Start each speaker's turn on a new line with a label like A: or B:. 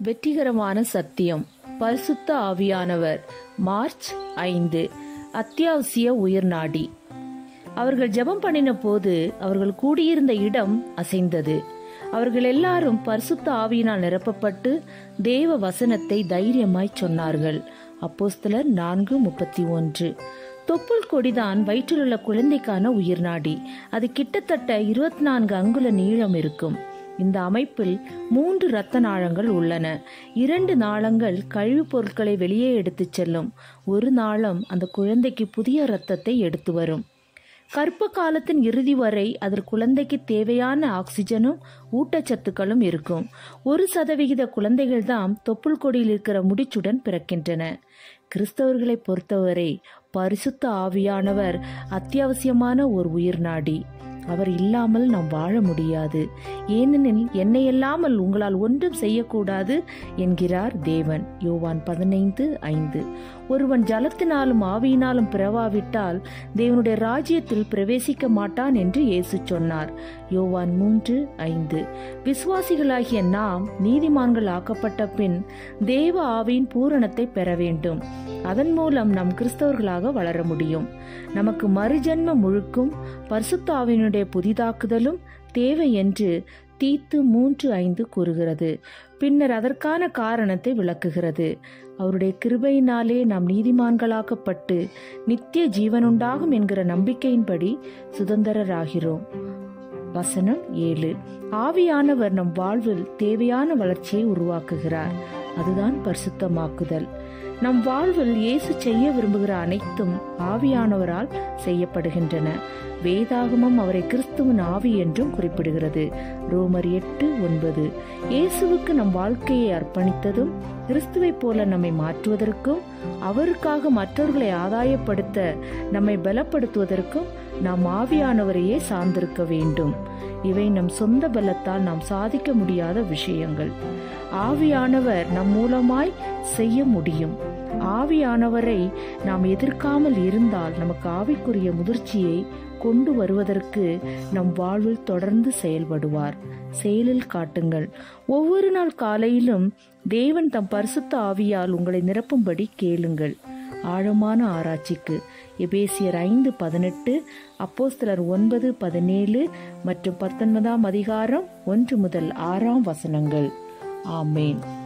A: வெற்றிகரமான சத்தியம் பரிசுத்த ஆவியானவர் மார்ச் ஐந்து அத்தியாவசிய உயிர்நாடி அவர்கள் ஜெபம் பண்ணின போது அவர்கள் கூடியிருந்த இடம் அசைந்தது அவர்கள் எல்லாரும் பரிசுத்த ஆவியினால் நிரப்பப்பட்டு தேவ வசனத்தை தைரியமாய் சொன்னார்கள் அப்போஸ்தலர் நான்கு முப்பத்தி ஒன்று தொப்புள் கொடிதான் வயிற்றிலுள்ள குழந்தைக்கான உயிர்நாடி அது கிட்டத்தட்ட இருபத்தி நான்கு அங்குல நீளம் இருக்கும் இந்த அமைப்பில் மூன்று இரத்த நாளங்கள் உள்ளன இரண்டு நாளங்கள் கழிவுப் பொருட்களை வெளியே எடுத்துச் செல்லும் ஒரு நாளம் அந்த குழந்தைக்கு புதிய இரத்தத்தை எடுத்து வரும் கர்ப்ப காலத்தின் இறுதி வரை அதில் குழந்தைக்கு தேவையான ஆக்சிஜனும் ஊட்டச்சத்துக்களும் இருக்கும் ஒரு சதவிகித குழந்தைகள் தான் தொப்புள் கொடியில் இருக்கிற முடிச்சுடன் பிறக்கின்றன கிறிஸ்தவர்களை பொறுத்தவரை பரிசுத்த ஆவியானவர் அத்தியாவசியமான ஒரு உயிர் நாடி அவர் இல்லாமல் நாம் வாழ முடியாது ஏனெனில் என்னை இல்லாமல் உங்களால் ஒன்றும் செய்யக்கூடாது என்கிறார் தேவன் யோவான் பதினைந்து ஐந்து ஒருவன் ஜலத்தினாலும் ஆவியினாலும் பிறவாவிட்டால் தேவனுடைய ராஜ்யத்தில் பிரவேசிக்க மாட்டான் என்று இயேசு சொன்னார் யோவான் மூன்று ஐந்து விசுவாசிகளாகிய நாம் நீதிமான்கள் ஆக்கப்பட்ட பின் தேவ ஆவியின் பூரணத்தை பெற வேண்டும் அதன் மூலம் நம் கிறிஸ்தவர்களாக வளர முடியும் நமக்கு மறுஜன்ம முழுக்கும் பரிசுத்தாவினுடைய புதிதாக்குதலும் தேவை என்று தீத்து மூன்று ஐந்து கூறுகிறது பின்னர் அதற்கான காரணத்தை விளக்குகிறது அவருடைய கிருபையினாலே நாம் நீதிமான்களாக்கப்பட்டு நித்திய ஜீவனுண்டாகும் என்கிற நம்பிக்கையின்படி சுதந்திரராகிறோம் வசனம் ஏழு ஆவியானவர் நம் வாழ்வில் தேவையான வளர்ச்சியை உருவாக்குகிறார் அதுதான் பரிசுத்தமாக்குதல் நம் வாழ்வில் இயேசு செய்ய விரும்புகிற அனைத்தும் ஆவியானவரால் செய்யப்படுகின்றன வேதாகமம் அவரை கிறிஸ்துவின் ஆவி என்றும் குறிப்பிடுகிறது ரோமர் எட்டு ஒன்பது இயேசுவுக்கு நம் வாழ்க்கையை அர்ப்பணித்ததும் கிறிஸ்துவைப் போல நம்மை மாற்றுவதற்கும் அவருக்காக மற்றவர்களை ஆதாயப்படுத்த நம்மை பலப்படுத்துவதற்கும் நாம் ஆவியானவரையே சார்ந்திருக்க வேண்டும் இவை நம் சொந்த பலத்தால் நாம் சாதிக்க முடியாத விஷயங்கள் ஆவியானவர் நம் மூலமாய் செய்ய முடியும் ஆவியானவரை நாம் எதிர்க்காமல் இருந்தால் நமக்கு ஆவிக்குரிய முதிர்ச்சியை கொண்டு வருவதற்கு நம் வாழ்வில் தொடர்ந்து செயல்படுவார் செயலில் காட்டுங்கள் ஒவ்வொரு நாள் காலையிலும் தேவன் தம் பரிசுத்த ஆவியால் உங்களை நிரப்பும்படி கேளுங்கள் ஆழமான ஆராய்ச்சிக்கு எபேசியர் ஐந்து பதினெட்டு அப்போஸ்தலர் ஒன்பது பதினேழு மற்றும் பத்தொன்பதாம் அதிகாரம் ஒன்று முதல் ஆறாம் வசனங்கள் ஆமேன்